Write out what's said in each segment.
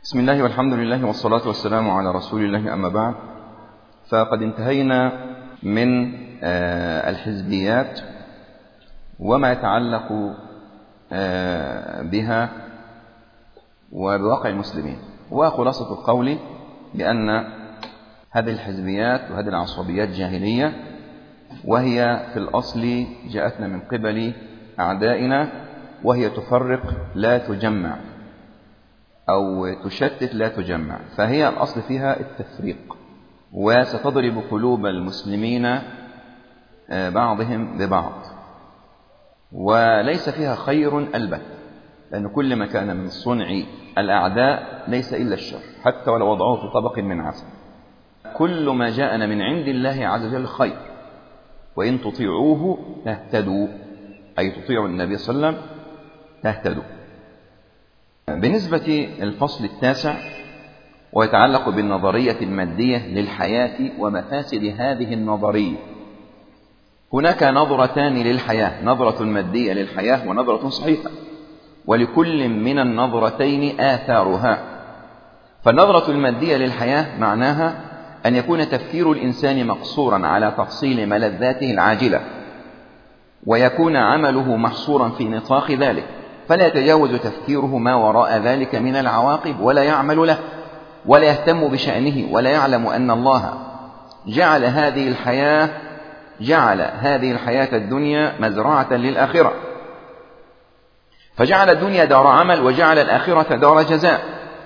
بسم الله والحمد لله والصلاة والسلام على رسول الله أما بعد فقد انتهينا من الحزبيات وما يتعلق بها وبواقع المسلمين وخلاصة القول بأن هذه الحزبيات وهذه العصبيات جاهلية وهي في الأصل جاءتنا من قبل أعدائنا وهي تفرق لا تجمع أو تشتت لا تجمع فهي الأصل فيها التفريق وستضرب قلوب المسلمين بعضهم ببعض وليس فيها خير البت لأن كل ما كان من صنع الأعداء ليس إلا الشر حتى ولو وضعوه في طبق من عسل كل ما جاءنا من عند الله عز وجل خير وإن تطيعوه تهتدوا أي تطيعوا النبي صلى الله عليه وسلم تهتدوا بالنسبة الفصل التاسع ويتعلق بالنظرية المادية للحياة ومفاسد هذه النظرية هناك نظرتان للحياة نظرة مادية للحياة ونظرة صحيحة ولكل من النظرتين آثارها فالنظرة المادية للحياة معناها أن يكون تفكير الإنسان مقصورا على تحصيل ملذاته العاجلة ويكون عمله محصورا في نطاق ذلك فلا يتجاوز تفكيره ما وراء ذلك من العواقب ولا يعمل له ولا يهتم بشأنه ولا يعلم أن الله جعل هذه الحياة جعل هذه الحياة الدنيا مزرعة للآخرة فجعل الدنيا دار عمل وجعل الآخرة دار جزاء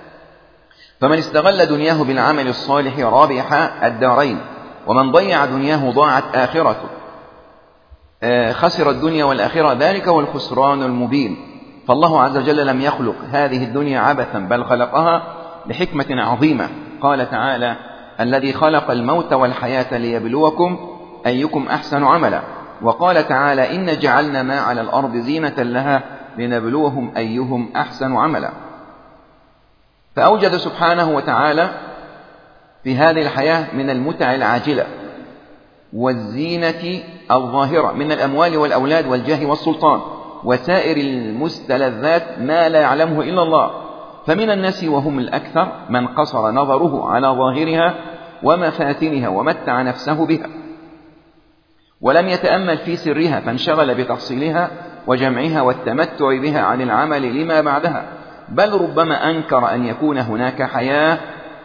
فمن استغل دنياه بالعمل الصالح رابح الدارين ومن ضيع دنياه ضاعت آخرته خسر الدنيا والآخرة ذلك هو الخسران المبين فالله عز وجل لم يخلق هذه الدنيا عبثا بل خلقها لحكمة عظيمة قال تعالى الذي خلق الموت والحياة ليبلوكم أيكم أحسن عملا وقال تعالى إن جعلنا ما على الأرض زينة لها لنبلوهم أيهم أحسن عملا فأوجد سبحانه وتعالى في هذه الحياة من المتع العاجلة والزينة الظاهرة من الأموال والأولاد والجاه والسلطان وسائر المستلذات ما لا يعلمه إلا الله فمن الناس وهم الأكثر من قصر نظره على ظاهرها ومفاتنها ومتع نفسه بها ولم يتأمل في سرها فانشغل بتفصيلها وجمعها والتمتع بها عن العمل لما بعدها بل ربما أنكر أن يكون هناك حياة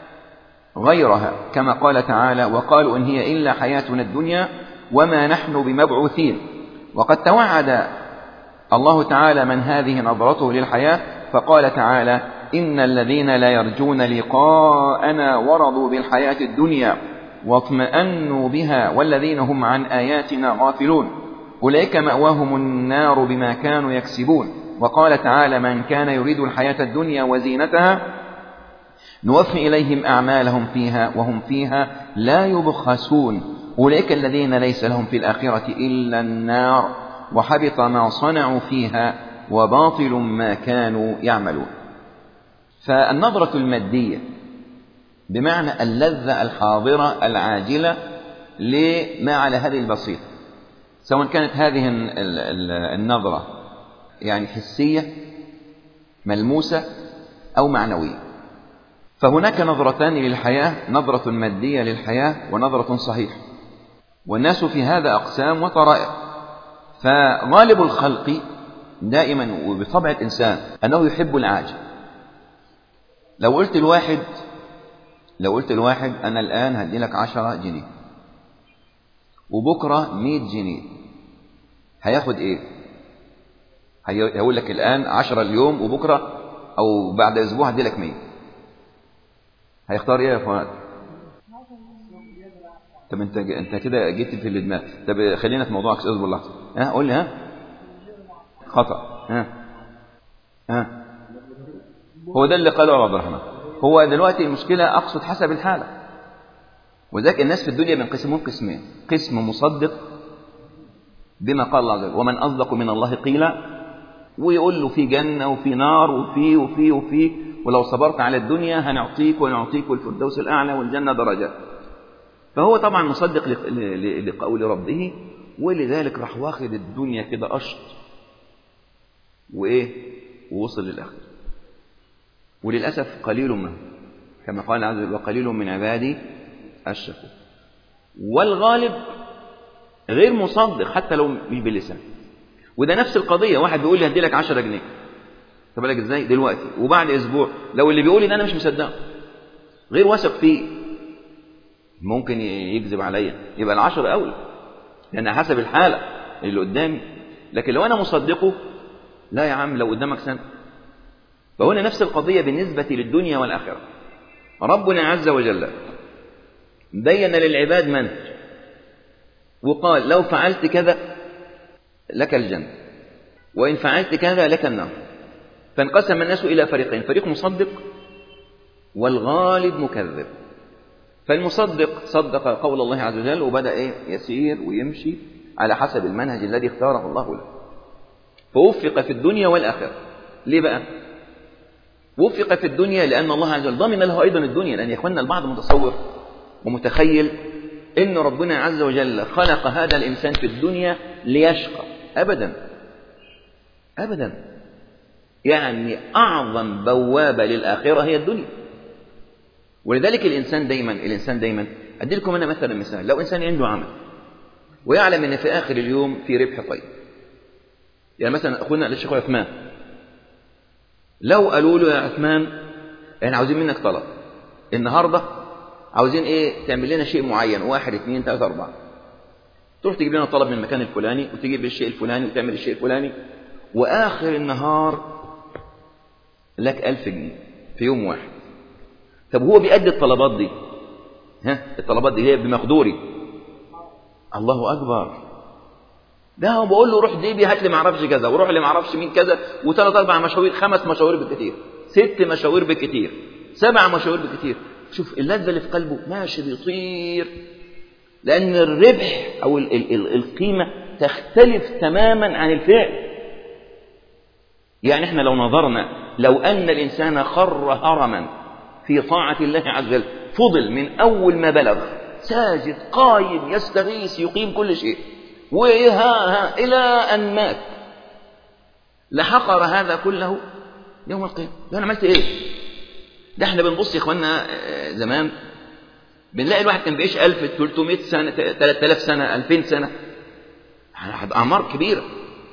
غيرها كما قال تعالى وقالوا إن هي إلا حياتنا الدنيا وما نحن بمبعوثين وقد توعد الله تعالى من هذه نظرته للحياة فقال تعالى إن الذين لا يرجون لقاءنا ورضوا بالحياة الدنيا واطمأنوا بها والذين هم عن آياتنا غافلون أولئك مأواهم النار بما كانوا يكسبون وقال تعالى من كان يريد الحياة الدنيا وزينتها نوفي إليهم أعمالهم فيها وهم فيها لا يبخسون أولئك الذين ليس لهم في الآخرة إلا النار وحبط ما صنعوا فيها وباطل ما كانوا يعملون فالنظرة المادية بمعنى اللذة الحاضرة العاجلة لما على هذه البسيطة سواء كانت هذه النظرة يعني حسية ملموسة أو معنوية فهناك نظرتان للحياة نظرة مادية للحياة ونظرة صحيحة والناس في هذا أقسام وطرائق فغالب الخلق دائما وبطبع الإنسان أنه يحب العاجل لو قلت الواحد لو قلت الواحد أنا الآن هدي لك عشرة جنيه وبكرة مئة جنيه هياخد إيه هيقول لك الآن عشرة اليوم وبكرة أو بعد أسبوع هدي لك مئة هيختار إيه يا فؤاد طب انت انت كده جيت في الدماغ طب خلينا في موضوعك اصبر لحظه ها قول لي ها خطا ها ها هو ده اللي قاله عبد الرحمن هو دلوقتي المشكله اقصد حسب الحاله وذلك الناس في الدنيا بينقسمون قسمين قسم مصدق بما قال الله عز وجل ومن اصدق من الله قيلا ويقول له في جنه وفي نار وفي وفي وفي ولو صبرت على الدنيا هنعطيك ونعطيك الفردوس الاعلى والجنه درجات فهو طبعا مصدق لقول ربه ولذلك راح واخد الدنيا كده قشط وايه ووصل للاخره وللأسف قليل منهم كما قال عز وجل وقليل من عبادي الشكور والغالب غير مصدق حتى لو مش باللسان وده نفس القضية واحد بيقول لي هدي لك 10 جنيه طب بالك ازاي دلوقتي وبعد اسبوع لو اللي بيقول لي ده انا مش مصدقه غير واثق فيه ممكن يكذب عليا يبقى العشر اولى لان حسب الحاله اللي قدامي لكن لو انا مصدقه لا يا عم لو قدامك سنه فهنا نفس القضيه بالنسبه للدنيا والاخره ربنا عز وجل بين للعباد منهج وقال لو فعلت كذا لك الجنه وان فعلت كذا لك النار فانقسم الناس إلى فريقين فريق مصدق والغالب مكذب فالمصدق صدق قول الله عز وجل وبدأ إيه يسير ويمشي على حسب المنهج الذي اختاره الله له فوفق في الدنيا والآخرة ليه بقى وفق في الدنيا لأن الله عز وجل ضمن له أيضا الدنيا لأن يا إخواننا البعض متصور ومتخيل إن ربنا عز وجل خلق هذا الإنسان في الدنيا ليشقى أبدا أبدا يعني أعظم بوابة للآخرة هي الدنيا ولذلك الإنسان دايما الإنسان دايما أدي لكم أنا مثلا مثال لو إنسان عنده عمل ويعلم أن في آخر اليوم في ربح طيب يعني مثلا أخونا الشيخ عثمان لو قالوا له يا عثمان احنا عاوزين منك طلب النهارده عاوزين ايه تعمل لنا شيء معين واحد اثنين ثلاثة أربعة تروح تجيب لنا طلب من المكان الفلاني وتجيب الشيء الفلاني وتعمل الشيء الفلاني وآخر النهار لك ألف جنيه في يوم واحد طب هو بيأدي الطلبات دي ها الطلبات دي هي بمقدوري الله أكبر ده هو بقول له روح ديبي هات لي ما اعرفش كذا وروح لي ما اعرفش مين كذا وثلاث اربع مشاوير خمس مشاوير بالكثير ست مشاوير بالكثير سبع مشاوير بالكثير شوف اللذة اللي في قلبه ماشي بيطير لأن الربح أو ال ال ال القيمة تختلف تماما عن الفعل يعني احنا لو نظرنا لو أن الإنسان خر هرما في طاعة الله عز وجل فضل من أول ما بلغ ساجد قايم يستغيث يقيم كل شيء وها ها إلى أن مات لحقر هذا كله يوم القيامة ده أنا عملت إيه ده احنا بنبص يا إخواننا زمان بنلاقي الواحد كان بيعيش 1300 سنة 3000 سنة 2000 سنة أعمار كبيرة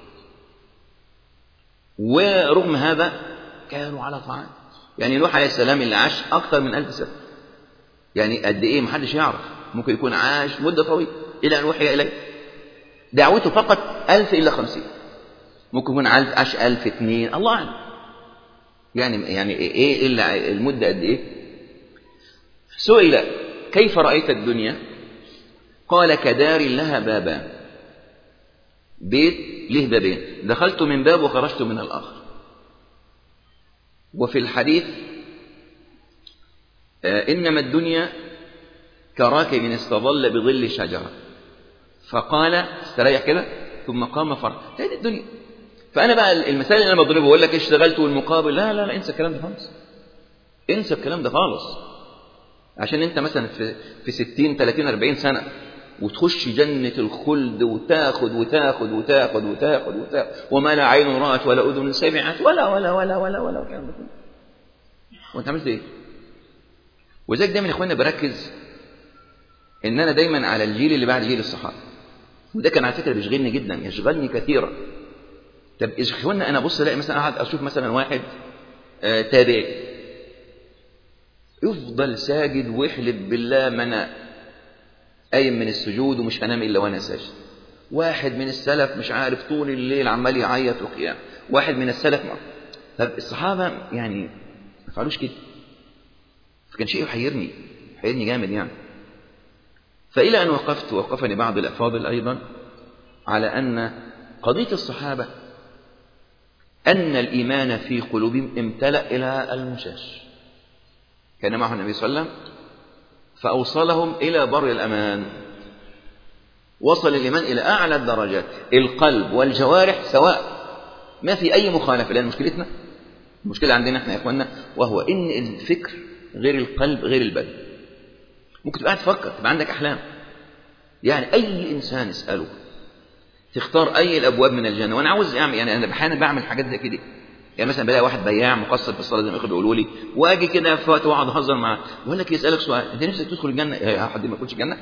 ورغم هذا كانوا على طاعات يعني نوح عليه السلام اللي عاش أكثر من ألف سنة يعني قد إيه محدش يعرف ممكن يكون عاش مدة طويلة إلى أن وحي إليه دعوته فقط ألف إلا خمسين ممكن يكون عاش ألف اثنين الله أعلم يعني يعني إيه إلا المدة قد إيه سئل كيف رأيت الدنيا قال كدار لها بابان بيت له بابين دخلت من باب وخرجت من الآخر وفي الحديث إنما الدنيا كراكب استظل بظل شجرة فقال استريح كده ثم قام فرق هذه الدنيا فأنا بقى المثال اللي أنا بضربه بقول لك اشتغلت والمقابل لا لا لا انسى الكلام ده خالص انسى الكلام ده خالص عشان انت مثلا في في 60 30 40 سنه وتخش جنة الخلد وتاخد وتاخد وتاخد وتاخد وتاخد وما لا عين رأت ولا أذن سمعت ولا ولا ولا ولا ولا الكلام ده كله وانت عملت ايه؟ وذلك دايما يا اخوانا بركز ان انا دايما على الجيل اللي بعد جيل الصحابه وده كان على فكره بيشغلني جدا يشغلني كثيرا طب يا اخوانا انا ابص الاقي مثلا اقعد اشوف مثلا واحد آه تابعي يفضل ساجد ويحلف بالله ما انا قايم من السجود ومش هنام الا وانا ساجد واحد من السلف مش عارف طول الليل عمال يعيط وقيام واحد من السلف ما. طب الصحابه يعني ما فعلوش كده فكان شيء يحيرني يحيرني جامد يعني فإلى أن وقفت وقفني بعض الأفاضل أيضا على أن قضية الصحابة أن الإيمان في قلوبهم امتلأ إلى المشاش كان معه النبي صلى الله عليه وسلم فأوصلهم إلى بر الأمان وصل الإيمان إلى أعلى الدرجات القلب والجوارح سواء ما في أي مخالفة لأن مشكلتنا المشكلة عندنا احنا يا إخواننا وهو إن الفكر غير القلب غير البدن ممكن تبقى قاعد تفكر تبقى عندك أحلام يعني أي إنسان اسأله تختار أي الأبواب من الجنة وأنا عاوز أعمل يعني أنا أحيانا بعمل حاجات زي كده يعني مثلا بلاقي واحد بياع مقصر في الصلاه زي ما اخوه بيقولوا لي واجي كده في وقت واقعد اهزر معاه بقول لك يسالك سؤال انت نفسك تدخل الجنه يا حد ما يدخلش الجنه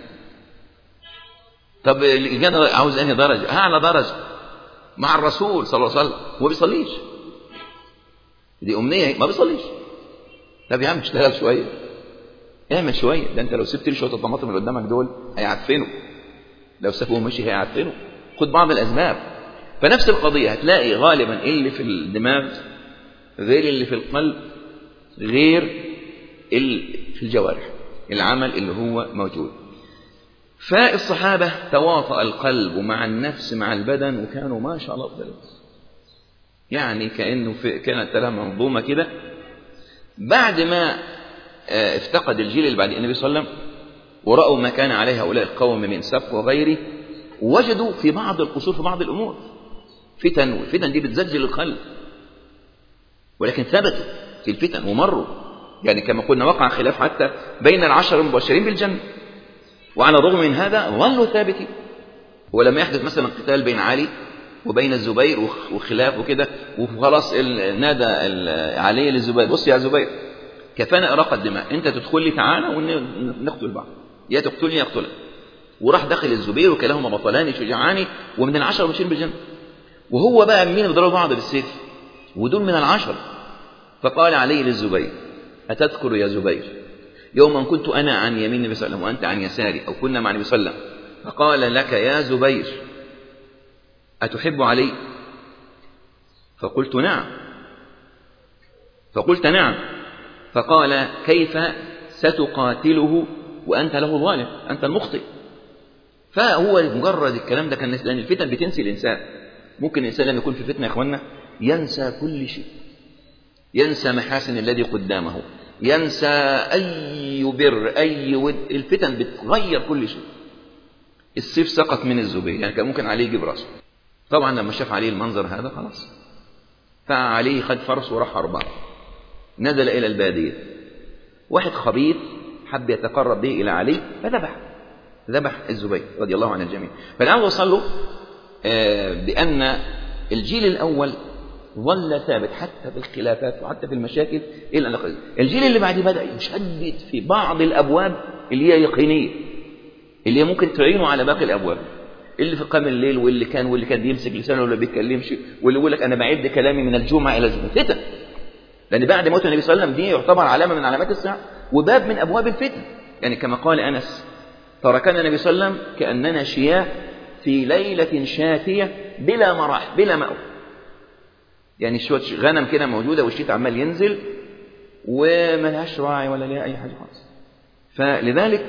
طب الجنه عاوز انهي درجه اعلى درجه مع الرسول صلى الله عليه وسلم هو بيصليش دي امنيه ما بيصليش طب يا عم اشتغل شويه اعمل شويه ده انت لو سبت لي شويه الطماطم اللي قدامك دول هيعفنوا لو سابوه مشي هيعفنوا خد بعض الاسباب فنفس القضيه هتلاقي غالبا اللي في الدماغ غير اللي في القلب غير اللي في الجوارح العمل اللي هو موجود فالصحابة تواطأ القلب مع النفس مع البدن وكانوا ما شاء الله أفضل يعني كأنه في كانت لها منظومة كده بعد ما افتقد الجيل اللي بعد النبي صلى الله عليه وسلم ورأوا ما كان عليه هؤلاء القوم من سبق وغيره وجدوا في بعض القصور في بعض الأمور فتن والفتن دي بتزلزل القلب ولكن ثبتوا في الفتن ومروا يعني كما قلنا وقع خلاف حتى بين العشر المبشرين بالجنة وعلى الرغم من هذا ظلوا ثابتين ولما يحدث مثلا قتال بين علي وبين الزبير وخلاف وكده وخلاص نادى علي للزبير بص يا زبير كفانا إراقة الدماء أنت تدخل لي تعالى ونقتل بعض يا تقتلني يا أقتلك وراح دخل الزبير وكلاهما بطلان شجعان ومن العشرة مبشرين بالجنة وهو بقى مين بيضربوا بعض بالسيف ودول من العشر فقال علي للزبير أتذكر يا زبير يوما كنت أنا عن يمين النبي صلى الله عليه وسلم وأنت عن يساري أو كنا مع النبي صلى الله عليه وسلم فقال لك يا زبير أتحب علي فقلت نعم فقلت نعم فقال كيف ستقاتله وأنت له ظالم أنت المخطئ فهو مجرد الكلام ده كان لأن الفتن بتنسي الإنسان ممكن الإنسان لما يكون في فتنة يا إخوانا ينسى كل شيء ينسى محاسن الذي قدامه ينسى أي بر أي ود الفتن بتغير كل شيء السيف سقط من الزبير يعني كان ممكن عليه يجيب راسه طبعا لما شاف عليه المنظر هذا خلاص فعليه خد فرس وراح أربعة نزل إلى البادية واحد خبيث حب يتقرب به إلى علي فذبح ذبح الزبير رضي الله عن الجميع فالآن وصلوا بأن الجيل الأول ظل ثابت حتى في الخلافات وحتى في المشاكل إلى أن الجيل اللي بعديه بدأ يشدد في بعض الأبواب اللي هي يقينية اللي هي ممكن تعينه على باقي الأبواب اللي في قام الليل واللي كان واللي كان بيمسك لسانه ولا بيتكلمش واللي يقول لك أنا بعد كلامي من الجمعة إلى الجمعة فتن لأن بعد موت النبي صلى الله عليه وسلم دي يعتبر علامة من علامات الساعة وباب من أبواب الفتن يعني كما قال أنس تركنا النبي صلى الله عليه وسلم كأننا شياه في ليلة شاتية بلا مراح بلا مأوى يعني شوية غنم كده موجودة والشيت عمال ينزل وملهاش راعي ولا ليها أي حاجة خالص فلذلك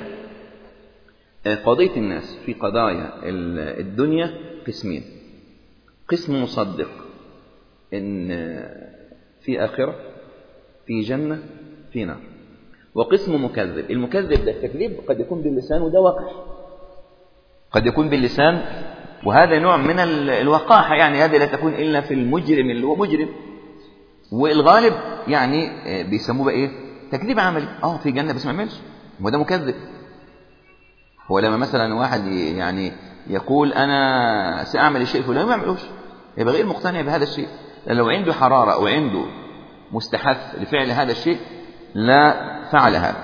قضية الناس في قضايا الدنيا قسمين قسم مصدق إن في آخرة في جنة في نار وقسم مكذب المكذب ده التكذيب قد يكون باللسان وده وقح قد يكون باللسان وهذا نوع من الوقاحة يعني هذه لا تكون إلا في المجرم اللي هو مجرم والغالب يعني بيسموه بقى إيه تكذيب عملي اه في جنة بس ما يعملش هو ده مكذب هو لما مثلا واحد يعني يقول أنا سأعمل الشيء فلان ما يعملوش يبقى غير مقتنع بهذا الشيء لو عنده حرارة أو عنده مستحث لفعل هذا الشيء لا فعل هذا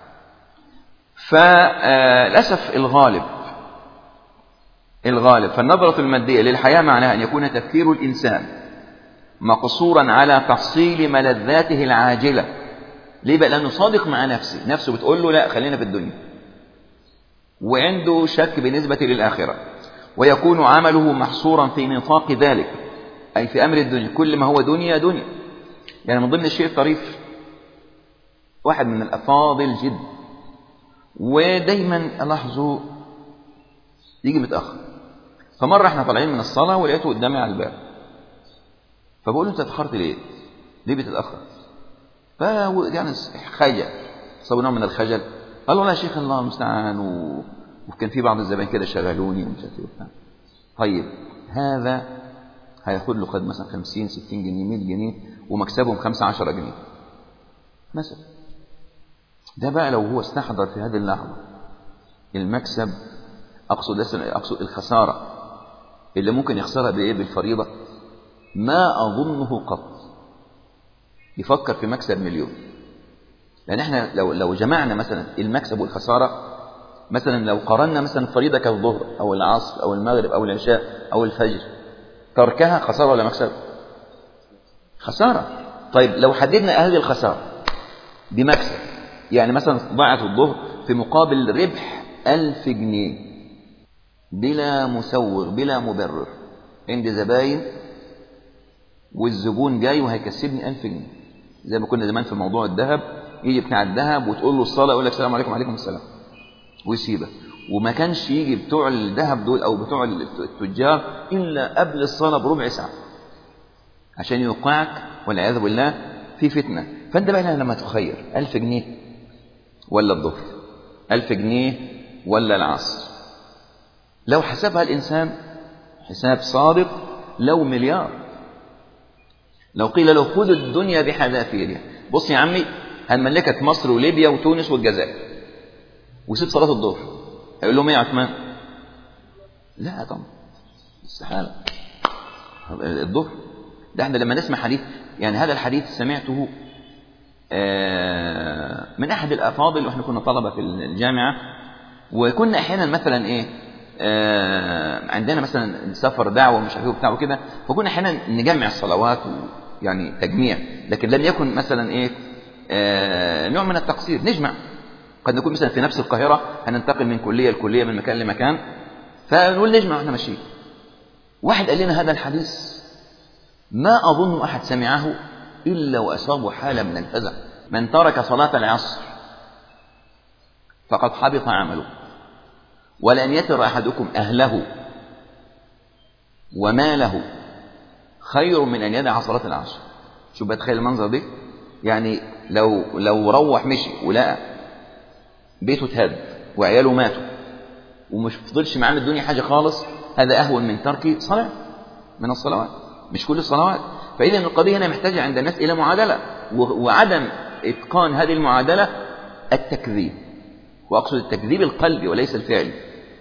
فللأسف الغالب الغالب فالنظرة المادية للحياة معناها أن يكون تفكير الإنسان مقصورا على تحصيل ملذاته العاجلة ليه بقى لأنه صادق مع نفسه نفسه بتقول له لا خلينا في الدنيا وعنده شك بالنسبة للآخرة ويكون عمله محصورا في نطاق ذلك أي في أمر الدنيا كل ما هو دنيا دنيا يعني من ضمن الشيء الطريف واحد من الأفاضل جدا ودايما ألاحظه يجي متأخر فمرة احنا طالعين من الصلاة ولقيته قدامي على الباب فبقول له انت اتأخرت ليه؟ ليه بتتأخر؟ ف يعني خجل صار نوع من الخجل قال والله يا شيخ الله المستعان و... وكان في بعض الزبائن كده شغلوني ومش عارف ايه طيب هذا هياخد له قد مثلا 50 60 جنيه 100 جنيه ومكسبهم 5 10 جنيه مثلا ده بقى لو هو استحضر في هذه اللحظة المكسب أقصد أقصد الخسارة اللي ممكن يخسرها بإيه بالفريضة ما أظنه قط يفكر في مكسب مليون لأن احنا لو لو جمعنا مثلا المكسب والخسارة مثلا لو قارنا مثلا فريضة كالظهر أو العصر أو المغرب أو العشاء أو الفجر تركها خسارة ولا مكسب؟ خسارة طيب لو حددنا هذه الخسارة بمكسب يعني مثلا ضاعت الظهر في مقابل ربح ألف جنيه بلا مسوغ بلا مبرر عند زباين والزبون جاي وهيكسبني ألف جنيه زي ما كنا زمان في موضوع الذهب يجي بتاع الذهب وتقول له الصلاة يقول لك السلام عليكم وعليكم السلام ويسيبك وما كانش يجي بتوع الذهب دول أو بتوع التجار إلا قبل الصلاة بربع ساعة عشان يوقعك والعياذ بالله في فتنة فأنت بقى لما تخير ألف جنيه ولا الظهر ألف جنيه ولا العصر لو حسبها الإنسان حساب صادق لو مليار لو قيل له خذ الدنيا بحذافيرها بص يا عمي هنملكك مصر وليبيا وتونس والجزائر وسيب صلاة الظهر هيقول لهم ايه يا عثمان لا طبعا استحالة الظهر ده احنا لما نسمع حديث يعني هذا الحديث سمعته من احد الافاضل واحنا كنا طلبه في الجامعه وكنا احيانا مثلا ايه عندنا مثلا سفر دعوه ومش عارف بتاع وكده فكنا احيانا نجمع الصلوات يعني تجميع لكن لم يكن مثلا ايه نوع من التقصير نجمع قد نكون مثلا في نفس القاهره هننتقل من كليه لكليه من مكان لمكان فنقول نجمع واحنا ماشيين واحد قال لنا هذا الحديث ما أظن أحد سمعه إلا وأصابه حالة من الفزع من ترك صلاة العصر فقد حبط عمله ولأن يتر أحدكم أهله وماله خير من أن يدع صلاة العصر شوف بتخيل المنظر دي يعني لو لو روح مشي ولقى بيته اتهد وعياله ماتوا ومش فضلش معاه من الدنيا حاجة خالص هذا أهون من ترك صلاة من الصلوات مش كل الصلوات فإذا القضية هنا محتاجة عند الناس إلى معادلة وعدم إتقان هذه المعادلة التكذيب وأقصد التكذيب القلبي وليس الفعلي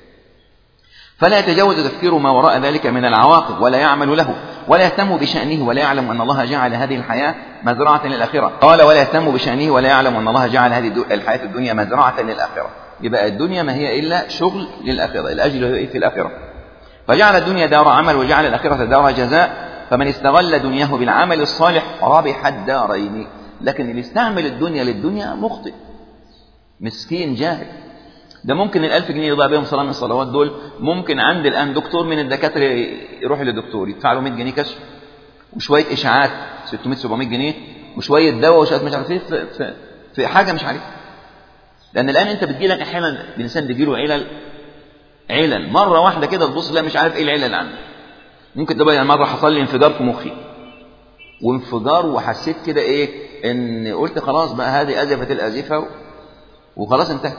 فلا يتجاوز تفكير ما وراء ذلك من العواقب ولا يعمل له ولا يهتم بشأنه ولا يعلم أن الله جعل هذه الحياة مزرعة للآخرة قال ولا يهتم بشأنه ولا يعلم أن الله جعل هذه الحياة الدنيا مزرعة للآخرة يبقى الدنيا ما هي إلا شغل للآخرة الأجل في الآخرة فجعل الدنيا دار عمل وجعل الآخرة دار جزاء فمن استغل دنياه بالعمل الصالح ربح الدارين لكن اللي استعمل الدنيا للدنيا مخطئ مسكين جاهل ده ممكن الألف جنيه يضيع بيهم صلاة من الصلوات دول ممكن عند الآن دكتور من الدكاترة يروح للدكتور يدفع له 100 جنيه كشف وشوية إشاعات 600 700 جنيه وشوية دواء وشوية مش عارف ايه في, في, في حاجة مش عارف لأن الآن أنت بتجيلك أحيانا الإنسان بيجيله علل علل مرة واحدة كده تبص لا مش عارف ايه العلل عنده ممكن تبقى يعني مرة حصل لي انفجار في مخي وانفجار وحسيت كده ايه ان قلت خلاص بقى هذه ازفت الازفه وخلاص انتهت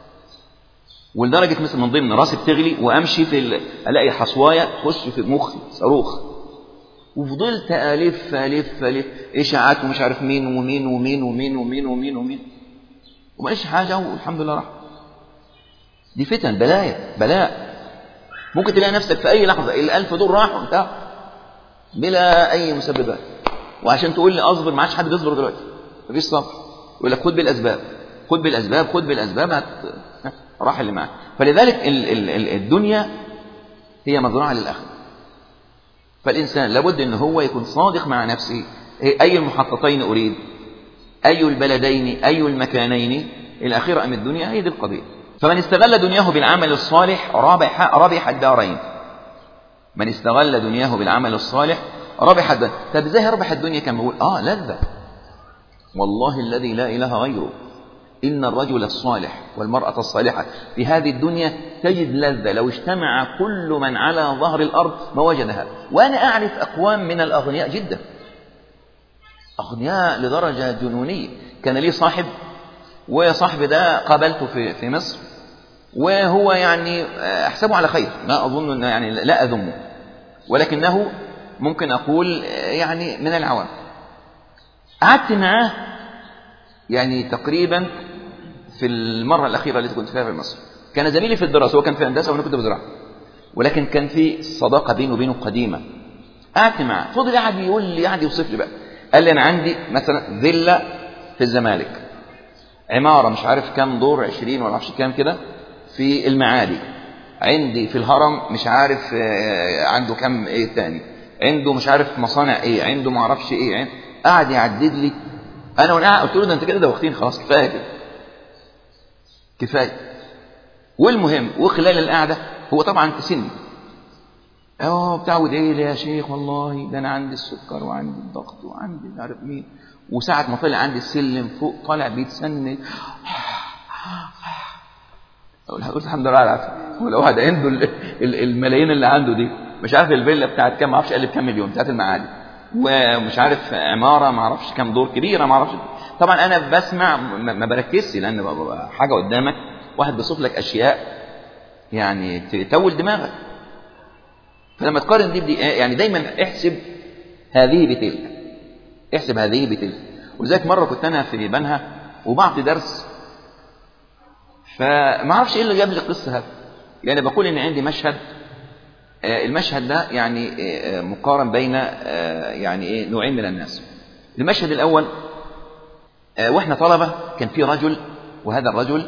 ولدرجه مثلا من ضمن راسي بتغلي وامشي في ال... الاقي حصوايه تخش في مخي صاروخ وفضلت الف الف الف اشاعات ومش عارف مين ومين ومين ومين ومين ومين ومين وماليش حاجه والحمد لله راح دي فتن بلايا بلاء ممكن تلاقي نفسك في أي لحظة الألف دول راحوا انتهى بلا أي مسببات وعشان تقول لي أصبر ما عادش حد بيصبر دلوقتي مفيش صبر يقول لك خد بالأسباب خد بالأسباب خد بالأسباب هت... راح اللي معك فلذلك ال... ال... ال... الدنيا هي مزرعة للآخرة فالإنسان لابد أن هو يكون صادق مع نفسه أي المحطتين أريد أي البلدين أي المكانين الأخيرة أم الدنيا هي دي القضية فمن استغل دنياه بالعمل الصالح ربح ربح الدارين من استغل دنياه بالعمل الصالح ربح الدارين طب ازاي يربح الدنيا كان بيقول اه لذة والله الذي لا اله غيره ان الرجل الصالح والمرأة الصالحة في هذه الدنيا تجد لذة لو اجتمع كل من على ظهر الأرض ما وجدها وأنا أعرف أقوام من الأغنياء جدا أغنياء لدرجة جنونية كان لي صاحب وصاحبي ده قابلته في في مصر وهو يعني احسبه على خير ما اظن انه يعني لا اذمه ولكنه ممكن اقول يعني من العوام قعدت معاه يعني تقريبا في المره الاخيره التي كنت فيها في مصر كان زميلي في الدراسه هو كان في هندسه وانا كنت بزراعه ولكن كان في صداقه بينه وبينه قديمه قعدت معاه فضل قاعد يقول لي قاعد يوصف لي بقى قال لي انا عندي مثلا فيلا في الزمالك عماره مش عارف كام دور 20 ولا معرفش كام كده في المعادي عندي في الهرم مش عارف آه، عنده كام ايه تاني عنده مش عارف مصانع ايه عنده ما اعرفش ايه عند... قعد يعدد لي انا وانا قاعد قلت له ده انت كده دوختين خلاص كفايه كده كفايه والمهم وخلال القعده هو طبعا في سني اه بتعود ايه يا شيخ والله ده انا عندي السكر وعندي الضغط وعندي مش عارف مين وساعة ما طلع عندي السلم فوق طالع بيتسند قلت الحمد لله على العافيه ولو واحد عنده الملايين اللي عنده دي مش عارف الفيلا بتاعت كام ما اعرفش قال بكام مليون بتاعت المعادي ومش عارف عماره ما اعرفش كام دور كبيره ما اعرفش طبعا انا بسمع ما بركزش لان حاجه قدامك واحد بيصف لك اشياء يعني تتول دماغك فلما تقارن دي بدي يعني دايما احسب هذه بتلك احسب هذه بتلك ولذلك مره كنت انا في بنها وبعطي درس فما اعرفش ايه اللي جاب لي القصه هذا يعني بقول ان عندي مشهد آه، المشهد ده يعني آه، مقارن بين آه، يعني ايه نوعين من الناس المشهد الاول واحنا طلبه كان في رجل وهذا الرجل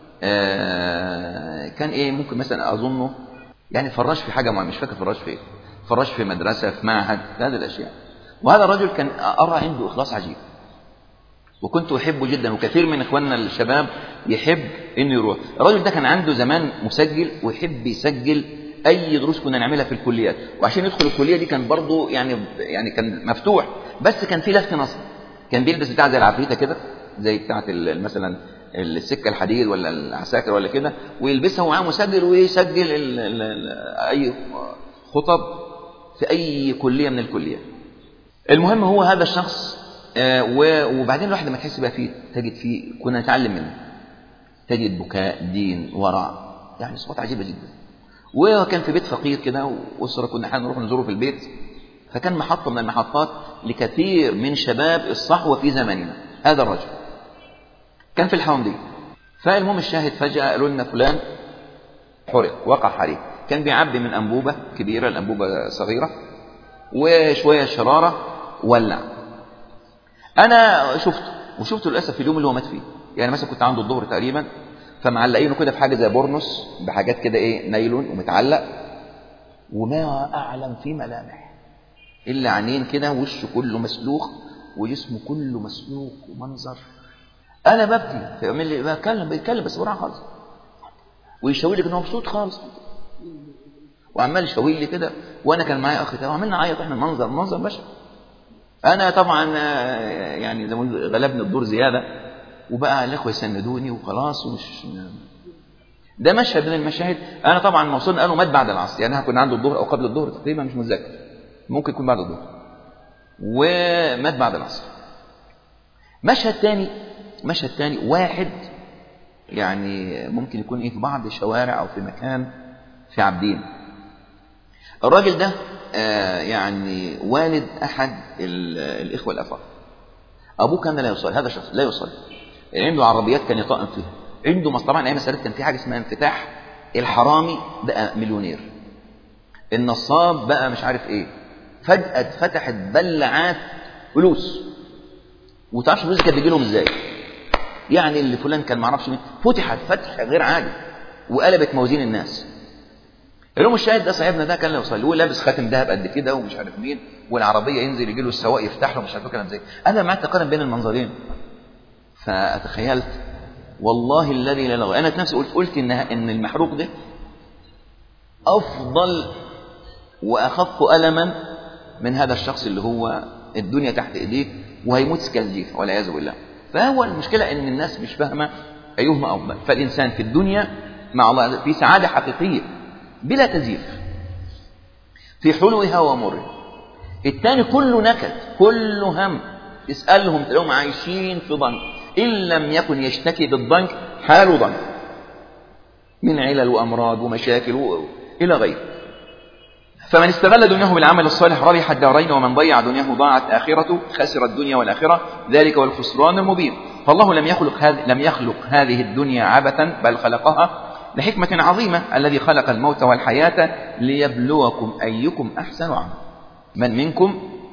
كان ايه ممكن مثلا اظنه يعني فراش في حاجه معينه مش فاكر فراش في ايه فراش في مدرسه في معهد هذه الاشياء وهذا الرجل كان ارى عنده اخلاص عجيب وكنت احبه جدا وكثير من اخواننا الشباب يحب انه يروح الرجل ده كان عنده زمان مسجل ويحب يسجل اي دروس كنا نعملها في الكليات وعشان يدخل الكليه دي كان برضه يعني يعني كان مفتوح بس كان في لفت نصر كان بيلبس بتاع زي العفريته كده زي بتاعه مثلا السكه الحديد ولا العساكر ولا كده ويلبسها ومعاه مسجل ويسجل ال ال ال اي خطب في اي كليه من الكليات المهم هو هذا الشخص آه، وبعدين الواحد لما تحس بقى فيه تجد فيه كنا نتعلم منه تجد بكاء دين ورع يعني صفات عجيبه جدا وكان في بيت فقير كده واسره كنا احيانا نروح نزوره في البيت فكان محطه من المحطات لكثير من شباب الصحوه في زماننا هذا الرجل كان في الحومديه فالمهم الشاهد فجاه قالوا لنا فلان حرق وقع حريق كان بيعبي من انبوبه كبيره الانبوبه صغيره وشويه شراره ولع انا شفته وشفته للاسف في اليوم اللي هو مات فيه يعني مثلا كنت عنده الظهر تقريبا فمعلقينه كده في حاجه زي بورنوس بحاجات كده ايه نايلون ومتعلق وما اعلم في ملامح الا عينين كده وشه كله مسلوخ وجسمه كله مسلوخ ومنظر انا ببكي فيعمل لي بتكلم بيتكلم بس بسرعه خالص ويشاور لي انه مبسوط خالص وعمال يشاور لي كده وانا كان معايا اخ كده وعملنا نعيط احنا منظر منظر بشع انا طبعا آه، يعني زي ما غلبني الدور زياده وبقى الاخوه يسندوني وخلاص ومش ده مشهد من المشاهد انا طبعا ما وصلنا قالوا مات بعد العصر يعني كنا عنده الظهر او قبل الظهر تقريبا مش متذكر ممكن يكون بعد الظهر ومات بعد العصر مشهد تاني مشهد تاني واحد يعني ممكن يكون ايه في بعض الشوارع او في مكان في عابدين الراجل ده آه يعني والد احد الاخوه الافاضل ابوه كان لا يصلي هذا شخص لا يصلي عنده عربيات كان يطائم فيها عنده طبعا ايام السادات كان في حاجه اسمها انفتاح الحرامي بقى مليونير النصاب بقى مش عارف ايه فجاه اتفتحت بلعات فلوس وتعرفش الفلوس كانت بتجي لهم ازاي يعني اللي فلان كان معرفش مين فتحت فتح غير عادي وقلبت موازين الناس اليوم الشاهد ده صاحبنا ده كان يوصل له لابس خاتم ذهب قد كده ومش عارف مين والعربيه ينزل يجي له السواق يفتح له مش عارف كلام زي انا ما تقارن بين المنظرين فتخيلت والله الذي لا لغة انا نفسي قلت قلت ان ان المحروق ده افضل واخف الما من هذا الشخص اللي هو الدنيا تحت ايديك وهيموت كالجيف والعياذ بالله فهو المشكله ان الناس مش فاهمه ايهما افضل فالانسان في الدنيا مع الله في سعاده حقيقيه بلا تزييف في حلوها ومرها الثاني كله نكد كله هم اسألهم تلاقيهم عايشين في ضنك إن لم يكن يشتكي بالضنك حاله ضنك من علل وأمراض ومشاكل و... إلى غيره فمن استغل دنياه بالعمل الصالح ربح الدارين ومن ضيع دنياه ضاعت آخرته خسر الدنيا والآخرة ذلك هو الخسران المبين فالله لم يخلق هذه لم يخلق هذه الدنيا عبثا بل خلقها لحكمة عظيمة الذي خلق الموت والحياة ليبلوكم أيكم أحسن عملا من منكم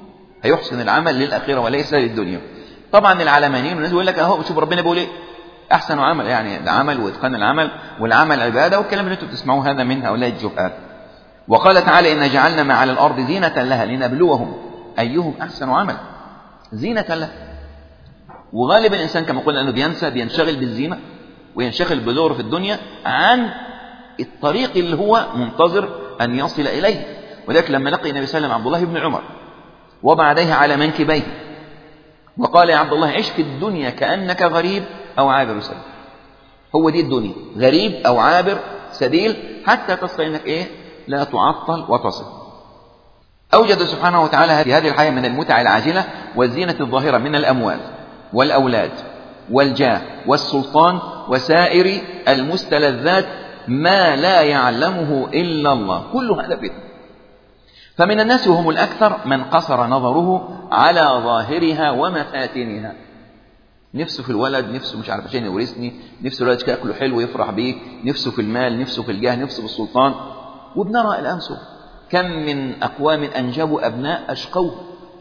هيحسن العمل للآخرة وليس للدنيا طبعا العلمانيين والناس يقول لك اهو شوف ربنا بيقول ايه احسن عمل يعني العمل واتقان العمل والعمل عباده والكلام اللي انتم بتسمعوه هذا من هؤلاء الجهال وقال تعالى ان جعلنا ما على الارض زينه لها لنبلوهم ايهم احسن عمل زينه لها وغالب الانسان كما قلنا انه بينسى بينشغل بالزينه وينشغل بدوره في الدنيا عن الطريق اللي هو منتظر ان يصل اليه ولذلك لما لقي النبي صلى الله عليه وسلم عبد الله بن عمر وضع يديه على منكبيه وقال يا عبد الله عش في الدنيا كأنك غريب أو عابر سبيل هو دي الدنيا غريب أو عابر سبيل حتى تصل إنك إيه لا تعطل وتصل أوجد سبحانه وتعالى في هذه الحياة من المتع العاجلة والزينة الظاهرة من الأموال والأولاد والجاه والسلطان وسائر المستلذات ما لا يعلمه إلا الله كل هذا فتنة فمن الناس وهم الأكثر من قصر نظره على ظاهرها ومفاتنها نفسه في الولد نفسه مش عارف عشان يورثني نفسه الولد ياكله حلو يفرح بيه نفسه في المال نفسه في الجاه نفسه في السلطان وبنرى الأمثل كم من أقوام أنجبوا أبناء أشقوه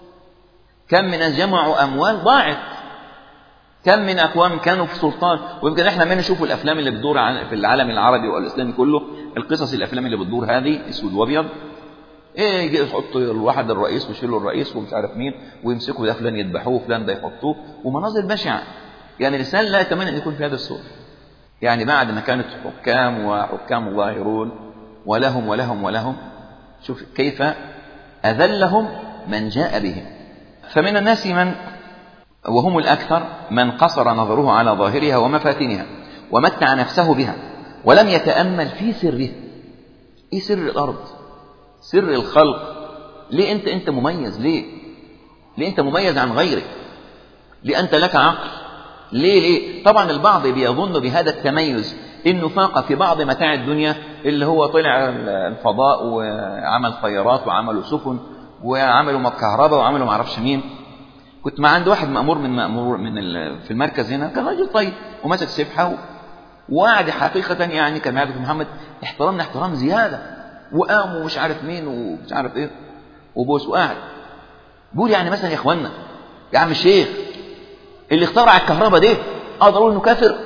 كم من جمعوا أموال ضاعت كم من أقوام كانوا في سلطان ويمكن احنا ما نشوف الأفلام اللي بتدور في العالم العربي والإسلامي كله القصص الأفلام اللي بتدور هذه اسود وابيض ايه يجي يحطوا الواحد الرئيس ويشيلوا الرئيس ومش عارف مين ويمسكوا ده فلان يذبحوه فلان ده يحطوه ومناظر بشعه يعني الانسان لا يتمنى ان يكون في هذا الصوره يعني بعد ما كانت حكام وحكام ظاهرون ولهم ولهم ولهم شوف كيف أذلهم من جاء بهم فمن الناس من وهم الأكثر من قصر نظره على ظاهرها ومفاتنها ومتع نفسه بها ولم يتأمل في سرها إيه سر الأرض سر الخلق ليه أنت أنت مميز ليه ليه أنت مميز عن غيرك ليه أنت لك عقل ليه ليه طبعا البعض بيظن بهذا التميز انه فاق في بعض متاع الدنيا اللي هو طلع الفضاء وعمل طيارات وعملوا سفن وعملوا كهرباء وعملوا معرفش مين كنت مع عند واحد مأمور من مأمور من في المركز هنا كان راجل طيب ومسك سبحه وقعد حقيقة يعني كان معي محمد احترمنا احترام زيادة وقام ومش عارف مين ومش عارف ايه وبوس وقاعد بيقول يعني مثلا يا اخوانا يا عم الشيخ اللي اخترع الكهرباء دي اقدر اقول انه كافر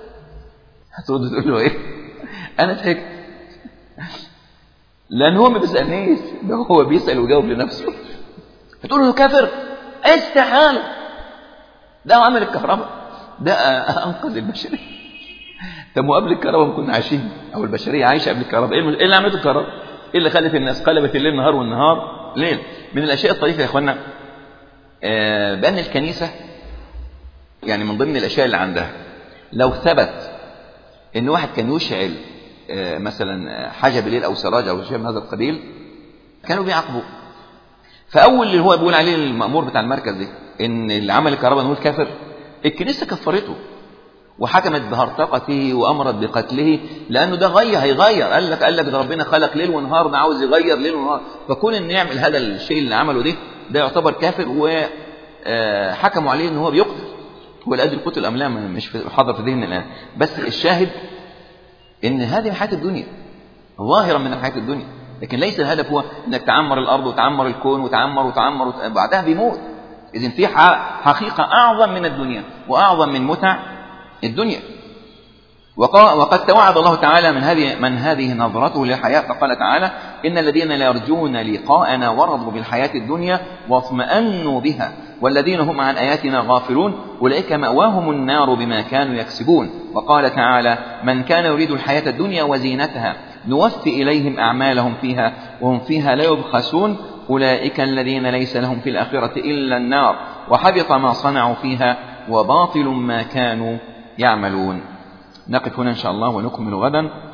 هترد تقول له ايه انا ضحكت لان هو ما بيسالنيش ده هو بيسال ويجاوب لنفسه هتقول له كافر استحاله ده عمل الكهرباء ده انقذ البشريه طب وقبل الكهرباء ما كنا عايشين او البشريه عايشه قبل الكهرباء ايه اللي عملته الكهرباء ايه اللي خلت الناس قلبت الليل نهار والنهار ليل من الاشياء الطريفه يا اخوانا آه بان الكنيسه يعني من ضمن الاشياء اللي عندها لو ثبت ان واحد كان يشعل آه مثلا حاجه بالليل او سراج او شيء من هذا القبيل كانوا بيعاقبوه فاول اللي هو بيقول عليه المامور بتاع المركز ده ان اللي عمل الكهرباء نقول كافر الكنيسه كفرته وحكمت بهرطقته وامرت بقتله لانه ده غير هيغير قال لك قال لك ده ربنا خلق ليل ونهار ده عاوز يغير ليل ونهار فكون انه يعمل هذا الشيء اللي عمله ده ده يعتبر كافر وحكموا عليه ان هو بيقتل هو الادري قتل ام لا مش حاضر في ذهننا الان بس الشاهد ان هذه من حياه الدنيا ظاهرا من حياه الدنيا لكن ليس الهدف هو انك تعمر الارض وتعمر الكون وتعمر وتعمر وبعدها بيموت اذا في حقيقه اعظم من الدنيا واعظم من متع الدنيا وقد توعد الله تعالى من هذه من هذه نظرته للحياة فقال تعالى إن الذين لا يرجون لقاءنا ورضوا بالحياة الدنيا واطمأنوا بها والذين هم عن آياتنا غافلون أولئك مأواهم النار بما كانوا يكسبون وقال تعالى من كان يريد الحياة الدنيا وزينتها نوفي إليهم أعمالهم فيها وهم فيها لا يبخسون أولئك الذين ليس لهم في الآخرة إلا النار وحبط ما صنعوا فيها وباطل ما كانوا يعملون نقف هنا إن شاء الله ونكمل غدا